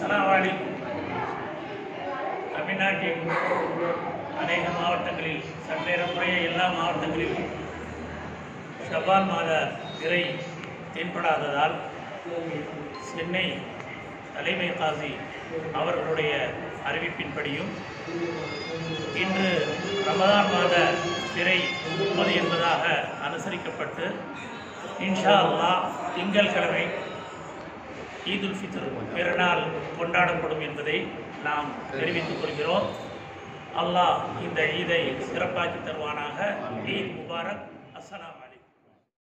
அஸ்ஸலாமு தமிழ்நாட்டின் அநேக மாவட்டங்களில் சற்றேறக்குறைய எல்லா மாவட்டங்களிலும் ஷபால் மாத திரை தென்படாததால் சென்னை தலைமை காசி அவர்களுடைய அறிவிப்பின்படியும் இன்று ரமதான் மாத திரை முப்பது என்பதாக அனுசரிக்கப்பட்டு இன்ஷா அல்லாஹ் திங்கட்கிழமை ஈதுல் ஃபித்ர் பெருநாள் கொண்டாடப்படும் என்பதை நாம் தெரிவித்துக் கொள்கிறோம் அல்லாஹ் இந்த ஈதை சிறப்பாக்கி தருவானாக ஈத் முபாரக் அஸ்ஸலாம்